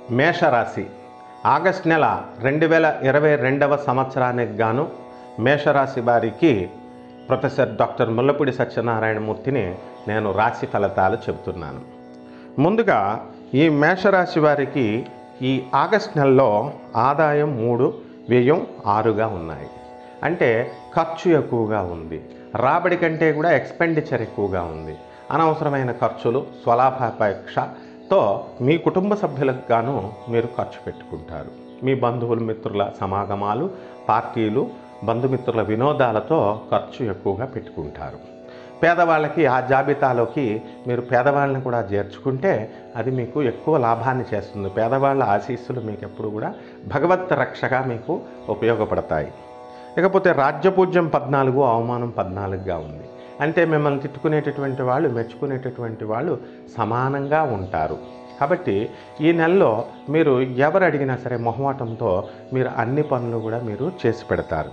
మేషరాశి ఆగస్ట్ నెల రెండు వేల ఇరవై రెండవ సంవత్సరానికి గాను మేషరాశి వారికి ప్రొఫెసర్ డాక్టర్ ముల్లపూడి సత్యనారాయణమూర్తిని నేను రాశి ఫలితాలు చెబుతున్నాను ముందుగా ఈ మేషరాశి వారికి ఈ ఆగస్ట్ నెలలో ఆదాయం మూడు వ్యయం ఆరుగా ఉన్నాయి అంటే ఖర్చు ఎక్కువగా ఉంది రాబడి కంటే కూడా ఎక్స్పెండిచర్ ఎక్కువగా ఉంది అనవసరమైన ఖర్చులు స్వలాభాపేక్షతో మీ కుటుంబ సభ్యులకు గాను మీరు ఖర్చు పెట్టుకుంటారు మీ బంధువుల మిత్రుల సమాగమాలు పార్టీలు బంధుమిత్రుల వినోదాలతో ఖర్చు ఎక్కువగా పెట్టుకుంటారు పేదవాళ్ళకి ఆ జాబితాలోకి మీరు పేదవాళ్ళని కూడా చేర్చుకుంటే అది మీకు ఎక్కువ లాభాన్ని చేస్తుంది పేదవాళ్ళ ఆశీస్సులు మీకు ఎప్పుడు కూడా భగవత్ రక్షగా మీకు ఉపయోగపడతాయి ఇకపోతే రాజ్యపూజ్యం పద్నాలుగు అవమానం పద్నాలుగుగా ఉంది అంటే మిమ్మల్ని తిట్టుకునేటటువంటి వాళ్ళు మెచ్చుకునేటటువంటి వాళ్ళు సమానంగా ఉంటారు కాబట్టి ఈ నెలలో మీరు ఎవరు అడిగినా సరే మొహమాటంతో మీరు అన్ని పనులు కూడా మీరు చేసి పెడతారు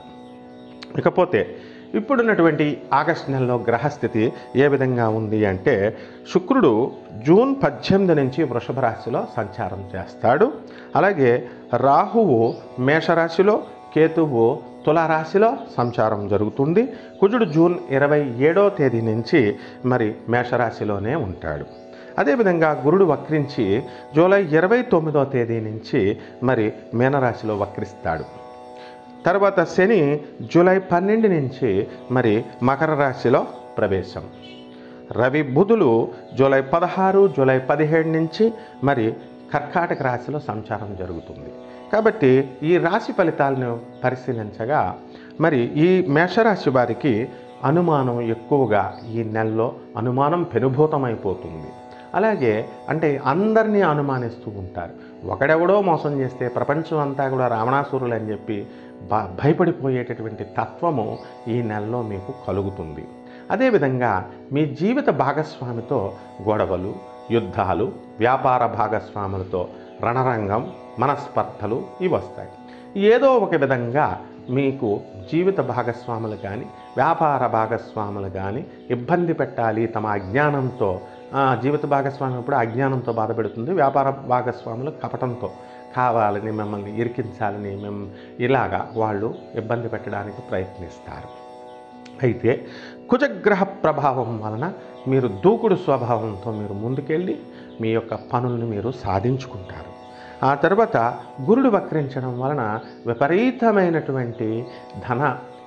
ఇకపోతే ఇప్పుడున్నటువంటి ఆగస్ట్ నెలలో గ్రహస్థితి ఏ విధంగా ఉంది అంటే శుక్రుడు జూన్ పద్దెనిమిది నుంచి వృషభ రాశిలో సంచారం చేస్తాడు అలాగే రాహువు మేషరాశిలో కేతువు తులారాశిలో సంచారం జరుగుతుంది కుజుడు జూన్ ఇరవై ఏడో తేదీ నుంచి మరి మేషరాశిలోనే ఉంటాడు అదేవిధంగా గురుడు వక్రించి జూలై ఇరవై తొమ్మిదో తేదీ నుంచి మరి మీనరాశిలో వక్రిస్తాడు తర్వాత శని జూలై పన్నెండు నుంచి మరి మకర రాశిలో ప్రవేశం రవి బుధులు జూలై పదహారు జూలై పదిహేడు నుంచి మరి కర్కాటక రాశిలో సంచారం జరుగుతుంది కాబట్టి ఈ రాశి ఫలితాలను పరిశీలించగా మరి ఈ మేషరాశి వారికి అనుమానం ఎక్కువగా ఈ నెలలో అనుమానం పెనుభూతమైపోతుంది అలాగే అంటే అందరినీ అనుమానిస్తూ ఉంటారు ఒకడెవడో మోసం చేస్తే ప్రపంచం అంతా కూడా రావణాసురులు అని చెప్పి బ భయపడిపోయేటటువంటి తత్వము ఈ నెలలో మీకు కలుగుతుంది అదేవిధంగా మీ జీవిత భాగస్వామితో గొడవలు యుద్ధాలు వ్యాపార భాగస్వాములతో రణరంగం మనస్పర్ధలు ఇవి వస్తాయి ఏదో ఒక విధంగా మీకు జీవిత భాగస్వాములు కానీ వ్యాపార భాగస్వాములు కానీ ఇబ్బంది పెట్టాలి తమ అజ్ఞానంతో ఆ, జీవిత భాగస్వామి ఇప్పుడు అజ్ఞానంతో బాధపెడుతుంది వ్యాపార భాగస్వాములు కపటంతో కావాలని మిమ్మల్ని ఇరికించాలని మేము ఇలాగా వాళ్ళు ఇబ్బంది పెట్టడానికి ప్రయత్నిస్తారు అయితే కుజగ్రహ ప్రభావం వలన మీరు దూకుడు స్వభావంతో మీరు ముందుకెళ్ళి మీ యొక్క పనులను మీరు సాధించుకుంటారు ఆ తర్వాత గురుడు వక్రించడం వలన విపరీతమైనటువంటి ధన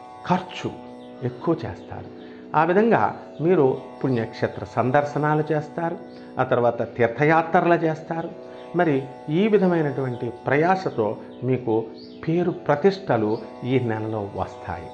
ఖర్చు ఎక్కువ చేస్తారు ఆ విధంగా మీరు పుణ్యక్షేత్ర సందర్శనాలు చేస్తారు ఆ తర్వాత తీర్థయాత్రలు చేస్తారు మరి ఈ విధమైనటువంటి ప్రయాసతో మీకు పేరు ప్రతిష్టలు ఈ నెలలో వస్తాయి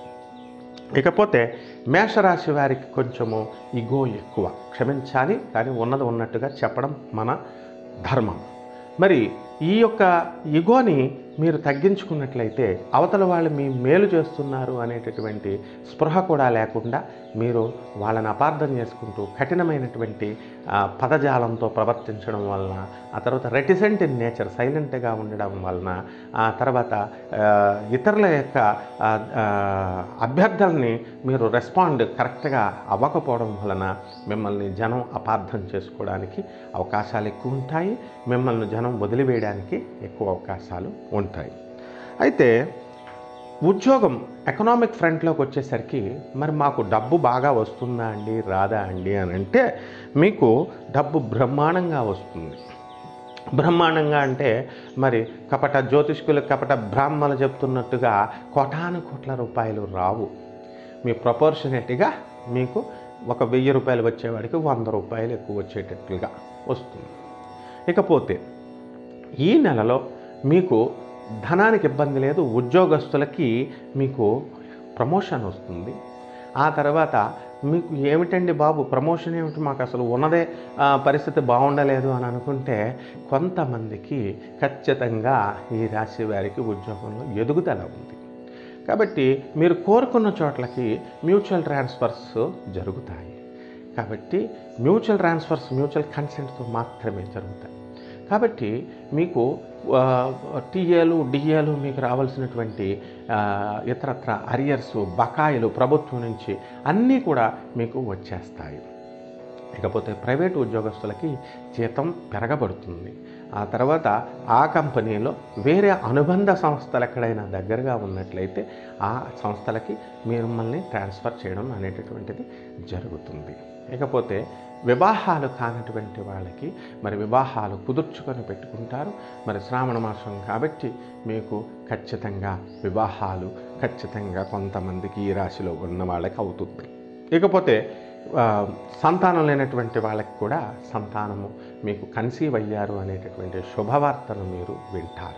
ఇకపోతే మేషరాశి వారికి కొంచెము ఇగో ఎక్కువ క్షమించాలి కానీ ఉన్నది ఉన్నట్టుగా చెప్పడం మన ధర్మం మరి ఈ యొక్క ఇగోని మీరు తగ్గించుకున్నట్లయితే అవతల వాళ్ళు మీ మేలు చేస్తున్నారు అనేటటువంటి స్పృహ కూడా లేకుండా మీరు వాళ్ళని అపార్థం చేసుకుంటూ కఠినమైనటువంటి ఆ, పదజాలంతో ప్రవర్తించడం వలన ఆ తర్వాత రెటిసెంట్ ఇన్ నేచర్ సైలెంట్గా ఉండడం వలన ఆ తర్వాత ఆ, ఇతరుల యొక్క ఆ, ఆ, అభ్యర్థనని మీరు రెస్పాండ్ కరెక్ట్గా అవ్వకపోవడం వలన మిమ్మల్ని జనం అపార్థం చేసుకోవడానికి అవకాశాలు ఎక్కువ ఉంటాయి మిమ్మల్ని జనం వదిలివేయడానికి ఎక్కువ అవకాశాలు ఉంటాయి అయితే ఉద్యోగం ఎకనామిక్ ఫ్రంట్లోకి వచ్చేసరికి మరి మాకు డబ్బు బాగా వస్తుందా అండి రాదా అండి అని అంటే మీకు డబ్బు బ్రహ్మాండంగా వస్తుంది బ్రహ్మాండంగా అంటే మరి కపట జ్యోతిష్కులు కపట బ్రాహ్మణులు చెప్తున్నట్టుగా కోటాను కోట్ల రూపాయలు రావు మీ ప్రపోర్షనేట్గా మీకు ఒక వెయ్యి రూపాయలు వచ్చేవాడికి వంద రూపాయలు ఎక్కువ వచ్చేటట్లుగా వస్తుంది ఇకపోతే ఈ నెలలో మీకు ధనానికి ఇబ్బంది లేదు ఉద్యోగస్తులకి మీకు ప్రమోషన్ వస్తుంది ఆ తర్వాత మీకు ఏమిటండి బాబు ప్రమోషన్ ఏమిటి మాకు అసలు ఉన్నదే ఆ, పరిస్థితి బాగుండలేదు అని అనుకుంటే కొంతమందికి ఖచ్చితంగా ఈ రాశి వారికి ఉద్యోగంలో ఎదుగుదల ఉంది కాబట్టి మీరు కోరుకున్న చోట్లకి మ్యూచువల్ ట్రాన్స్ఫర్స్ జరుగుతాయి కాబట్టి మ్యూచువల్ ట్రాన్స్ఫర్స్ మ్యూచువల్ కన్సెంట్తో మాత్రమే జరుగుతాయి కాబట్టి మీకు టీఏలు డిఏలు మీకు రావాల్సినటువంటి ఆ, ఇతరత్ర అరియర్స్ బకాయిలు ప్రభుత్వం నుంచి అన్నీ కూడా మీకు వచ్చేస్తాయి ఇకపోతే ప్రైవేటు ఉద్యోగస్తులకి జీతం పెరగబడుతుంది ఆ తర్వాత ఆ కంపెనీలో వేరే అనుబంధ సంస్థలు ఎక్కడైనా దగ్గరగా ఉన్నట్లయితే ఆ సంస్థలకి మిమ్మల్ని ట్రాన్స్ఫర్ చేయడం అనేటటువంటిది జరుగుతుంది ఇకపోతే వివాహాలు కానటువంటి వాళ్ళకి మరి వివాహాలు కుదుర్చుకొని పెట్టుకుంటారు మరి శ్రావణ మాసం కాబట్టి మీకు ఖచ్చితంగా వివాహాలు ఖచ్చితంగా కొంతమందికి ఈ రాశిలో ఉన్న వాళ్ళకి అవుతుంది ఇకపోతే ఆ, సంతానం లేనటువంటి వాళ్ళకి కూడా సంతానము మీకు కన్సీవ్ అయ్యారు అనేటటువంటి శుభవార్తను మీరు వింటారు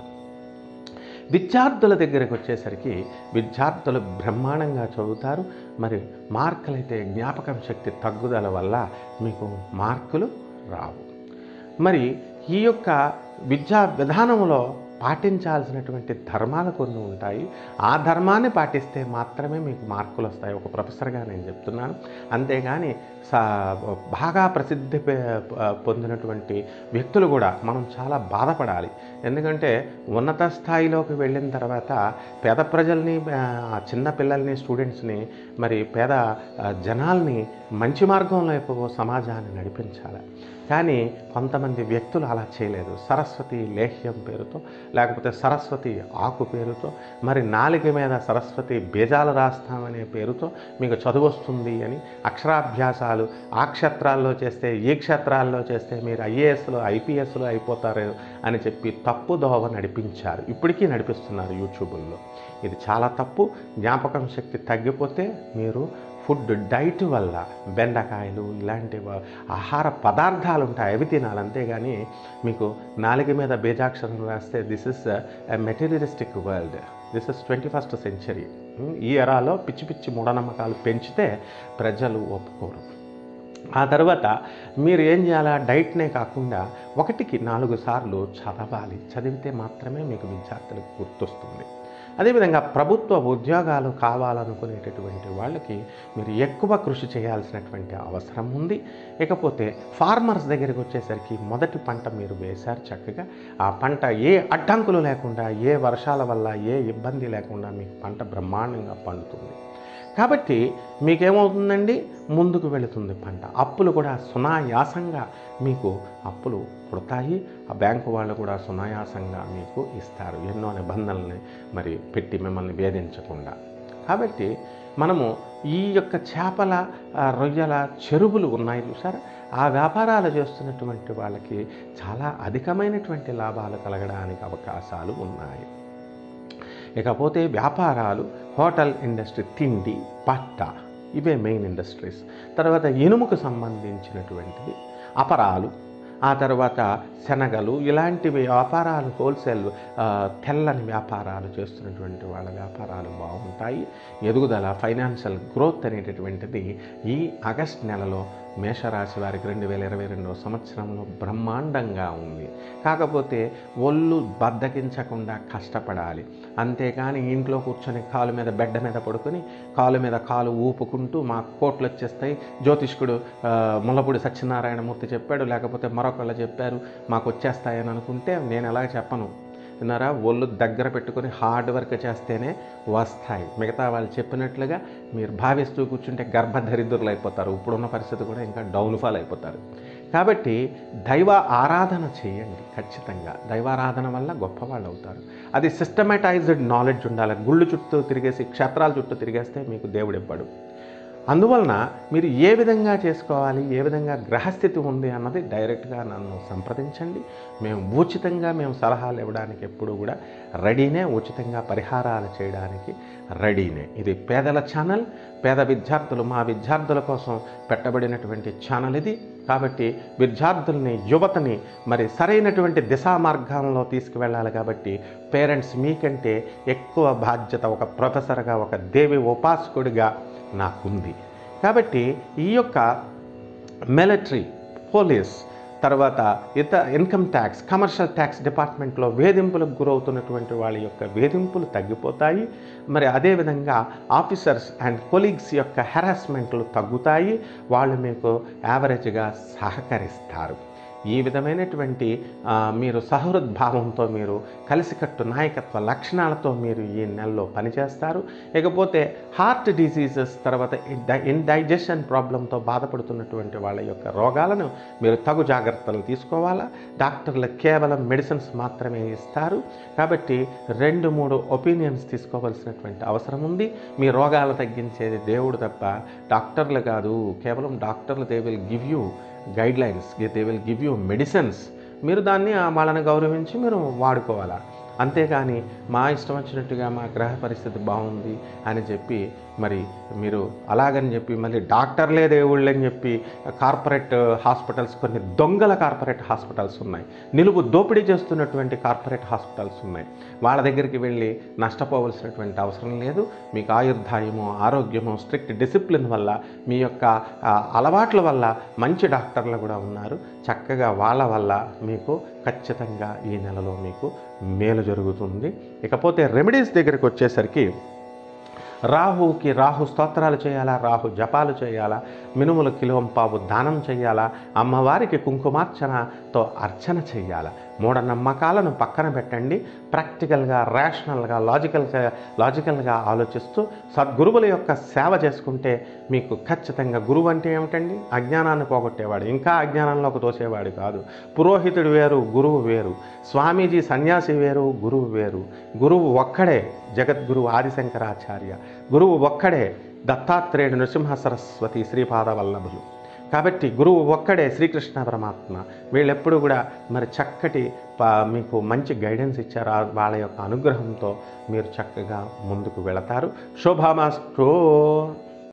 విద్యార్థుల దగ్గరికి వచ్చేసరికి విద్యార్థులు బ్రహ్మాండంగా చదువుతారు మరి మార్కులైతే జ్ఞాపకం శక్తి తగ్గుదల వల్ల మీకు మార్కులు రావు మరి ఈ యొక్క విద్యా విధానంలో పాటించాల్సినటువంటి ధర్మాలు కొన్ని ఉంటాయి ఆ ధర్మాన్ని పాటిస్తే మాత్రమే మీకు మార్కులు వస్తాయి ఒక ప్రొఫెసర్గా నేను చెప్తున్నాను అంతేగాని సా బాగా ప్రసిద్ధి పె- పొందినటువంటి వ్యక్తులు కూడా మనం చాలా బాధపడాలి ఎందుకంటే ఉన్నత స్థాయిలోకి వెళ్ళిన తర్వాత పేద ప్రజల్ని ఆ, చిన్న పిల్లల్ని స్టూడెంట్స్ని మరి పేద ఆ, జనాల్ని మంచి మార్గంలో వైపు సమాజాన్ని నడిపించాలి కానీ కొంతమంది వ్యక్తులు అలా చేయలేదు సరస్వతి లేహ్యం పేరుతో లేకపోతే సరస్వతి ఆకు పేరుతో మరి నాలుక మీద సరస్వతి బీజాలు రాస్తామనే పేరుతో మీకు చదువు వస్తుంది అని అక్షరాభ్యాసాలు ఆ క్షేత్రాల్లో చేస్తే ఈ క్షేత్రాల్లో చేస్తే మీరు ఐఏఎస్లో ఐపీఎస్లో అయిపోతారు అని చెప్పి తప్పు దోవ నడిపించారు ఇప్పటికీ నడిపిస్తున్నారు యూట్యూబుల్లో ఇది చాలా తప్పు జ్ఞాపకం శక్తి తగ్గిపోతే మీరు ఫుడ్ డైట్ వల్ల బెండకాయలు ఇలాంటి వ- ఆహార పదార్థాలు ఉంటాయి అవి తినాలి అంతేగాని మీకు నాలుగు మీద బీజాక్షరం రాస్తే this is a materialistic world this is twenty first century ఈ ఎరాలో పిచ్చి పిచ్చి మూఢనమ్మకాలు పెంచితే ప్రజలు ఒప్పుకోరు ఆ తర్వాత మీరు ఏం చేయాలా డైట్నే కాకుండా ఒకటికి నాలుగు సార్లు చదవాలి చదివితే మాత్రమే మీకు విద్యార్థులకు గుర్తొస్తుంది అదేవిధంగా ప్రభుత్వ ఉద్యోగాలు కావాలనుకునేటటువంటి వాళ్ళకి మీరు ఎక్కువ కృషి చేయాల్సినటువంటి అవసరం ఉంది ఇకపోతే ఫార్మర్స్ దగ్గరికి వచ్చేసరికి మొదటి పంట మీరు వేశారు చక్కగా ఆ పంట ఏ అడ్డంకులు లేకుండా ఏ వర్షాల వల్ల ఏ ఇబ్బంది లేకుండా మీకు పంట బ్రహ్మాండంగా పండుతుంది కాబట్టి మీకేమవుతుందండి ముందుకు వెళుతుంది పంట అప్పులు కూడా సునాయాసంగా మీకు అప్పులు పుడతాయి ఆ బ్యాంకు వాళ్ళు కూడా సునాయాసంగా మీకు ఇస్తారు ఎన్నో నిబంధనల్ని మరి పెట్టి మిమ్మల్ని వేధించకుండా కాబట్టి మనము ఈ యొక్క చేపల ఆ, రొయ్యల చెరువులు ఉన్నాయి చూసారా ఆ వ్యాపారాలు చేస్తున్నటువంటి వాళ్ళకి చాలా అధికమైనటువంటి లాభాలు కలగడానికి అవకాశాలు ఉన్నాయి ఇకపోతే వ్యాపారాలు హోటల్ ఇండస్ట్రీ తిండి పట్ట ఇవే మెయిన్ ఇండస్ట్రీస్ తర్వాత ఇనుముకు సంబంధించినటువంటివి అపరాలు ఆ తర్వాత శనగలు ఇలాంటి వ్యాపారాలు హోల్సేల్ ఆ, తెల్లని వ్యాపారాలు చేస్తున్నటువంటి వాళ్ళ వ్యాపారాలు బాగుంటాయి ఎదుగుదల ఫైనాన్షియల్ గ్రోత్ అనేటటువంటిది ఈ ఆగస్ట్ నెలలో మేషరాశి వారికి రెండు వేల ఇరవై రెండవ సంవత్సరంలో బ్రహ్మాండంగా ఉంది కాకపోతే ఒళ్ళు బద్దకించకుండా కష్టపడాలి అంతేకాని ఇంట్లో కూర్చొని కాలు మీద బెడ్డ మీద పడుకొని కాలు మీద కాలు ఊపుకుంటూ మా కోట్లు వచ్చేస్తాయి జ్యోతిష్కుడు ఆ, ముల్లపూడి సత్యనారాయణమూర్తి చెప్పాడు లేకపోతే మరొకళ్ళు చెప్పారు మాకు వచ్చేస్తాయని అనుకుంటే నేను ఎలా చెప్పను విన్నారా ఒళ్ళు దగ్గర పెట్టుకొని హార్డ్ వర్క్ చేస్తేనే వస్తాయి మిగతా వాళ్ళు చెప్పినట్లుగా మీరు భావిస్తూ కూర్చుంటే గర్భదరిద్రులు అయిపోతారు ఇప్పుడున్న పరిస్థితి కూడా ఇంకా డౌన్ఫాల్ అయిపోతారు కాబట్టి దైవ ఆరాధన చేయండి ఖచ్చితంగా దైవారాధన వల్ల గొప్పవాళ్ళు అవుతారు అది సిస్టమేటైజ్డ్ నాలెడ్జ్ ఉండాలి గుళ్ళు చుట్టూ తిరిగేసి క్షేత్రాల చుట్టూ తిరిగేస్తే మీకు దేవుడు ఇవ్వడు అందువలన మీరు ఏ విధంగా చేసుకోవాలి ఏ విధంగా గ్రహస్థితి ఉంది అన్నది డైరెక్ట్గా నన్ను సంప్రదించండి మేము ఉచితంగా మేము సలహాలు ఇవ్వడానికి ఎప్పుడు కూడా రెడీనే ఉచితంగా పరిహారాలు చేయడానికి రెడీనే ఇది పేదల ఛానల్ పేద విద్యార్థులు మా విద్యార్థుల కోసం పెట్టబడినటువంటి ఛానల్ ఇది కాబట్టి విద్యార్థుల్ని యువతని మరి సరైనటువంటి దిశా మార్గంలో తీసుకువెళ్ళాలి కాబట్టి పేరెంట్స్ మీకంటే ఎక్కువ బాధ్యత ఒక ప్రొఫెసర్గా ఒక దేవి ఉపాసకుడిగా నాకుంది కాబట్టి ఈ యొక్క మిలిటరీ పోలీస్ తర్వాత ఇతర ఇన్కమ్ ట్యాక్స్ కమర్షియల్ ట్యాక్స్ డిపార్ట్మెంట్లో వేధింపులకు గురవుతున్నటువంటి వాళ్ళ యొక్క వేధింపులు తగ్గిపోతాయి మరి అదేవిధంగా ఆఫీసర్స్ అండ్ కొలీగ్స్ యొక్క హెరాస్మెంట్లు తగ్గుతాయి వాళ్ళు మీకు యావరేజ్గా సహకరిస్తారు ఈ విధమైనటువంటి ఆ, మీరు సహృద్భావంతో మీరు కలిసికట్టు నాయకత్వ లక్షణాలతో మీరు ఈ నెలలో పనిచేస్తారు ఇకపోతే హార్ట్ డిసీజెస్ తర్వాత ఇండైజెషన్ ప్రాబ్లంతో బాధపడుతున్నటువంటి వాళ్ళ యొక్క రోగాలను మీరు తగు జాగ్రత్తలు తీసుకోవాలా డాక్టర్లు కేవలం మెడిసిన్స్ మాత్రమే ఇస్తారు కాబట్టి రెండు మూడు ఒపీనియన్స్ తీసుకోవాల్సినటువంటి అవసరం ఉంది మీ రోగాలు తగ్గించేది దేవుడు తప్ప డాక్టర్లు కాదు కేవలం డాక్టర్లు they will give you guidelines they will give you medicines మీరు దాన్ని ఆ వాళ్ళని గౌరవించి మీరు వాడుకోవాలా అంతేకాని మా ఇష్టం వచ్చినట్టుగా మా గ్రహ పరిస్థితి బాగుంది అని చెప్పి మరి మీరు అలాగని చెప్పి మళ్ళీ డాక్టర్లే దేవుళ్ళు అని చెప్పి కార్పొరేట్ హాస్పిటల్స్ కొన్ని దొంగల కార్పొరేట్ హాస్పిటల్స్ ఉన్నాయి నిలువు దోపిడీ చేస్తున్నటువంటి కార్పొరేట్ హాస్పిటల్స్ ఉన్నాయి వాళ్ళ దగ్గరికి వెళ్ళి నష్టపోవలసినటువంటి అవసరం లేదు మీకు ఆయుర్దాయము ఆరోగ్యము స్ట్రిక్ట్ డిసిప్లిన్ వల్ల మీ యొక్క ఆ, అలవాట్ల వల్ల మంచి డాక్టర్లు కూడా ఉన్నారు చక్కగా వాళ్ళ వల్ల మీకు ఖచ్చితంగా ఈ నెలలో మీకు మేలు జరుగుతుంది ఇకపోతే రెమెడీస్ దగ్గరికి వచ్చేసరికి రాహుకి రాహు స్తోత్రాలు చేయాలా రాహు జపాలు చేయాలా మినుముల కిలోంపావు దానం చేయాలా అమ్మవారికి కుంకుమార్చనతో అర్చన చేయాలా మూఢనమ్మకాలను పక్కన పెట్టండి ప్రాక్టికల్గా రేషనల్గా లాజికల్గా లాజికల్గా ఆలోచిస్తూ సద్గురువుల యొక్క సేవ చేసుకుంటే మీకు ఖచ్చితంగా గురువు అంటే ఏమిటండి అజ్ఞానాన్ని పోగొట్టేవాడు ఇంకా అజ్ఞానంలోకి తోసేవాడు కాదు పురోహితుడు వేరు గురువు వేరు స్వామీజీ సన్యాసి వేరు గురువు వేరు గురువు ఒక్కడే జగద్గురువు ఆదిశంకరాచార్య గురువు ఒక్కడే దత్తాత్రేయుడు నృసింహ సరస్వతి శ్రీపాద వల్లభులు కాబట్టి గురువు ఒక్కడే శ్రీకృష్ణ పరమాత్మ వీళ్ళెప్పుడు కూడా మరి చక్కటి ప- మీకు మంచి గైడెన్స్ ఇచ్చారు ఆ వాళ్ళ యొక్క అనుగ్రహంతో మీరు చక్కగా ముందుకు వెళతారు శోభామాస్ట్రో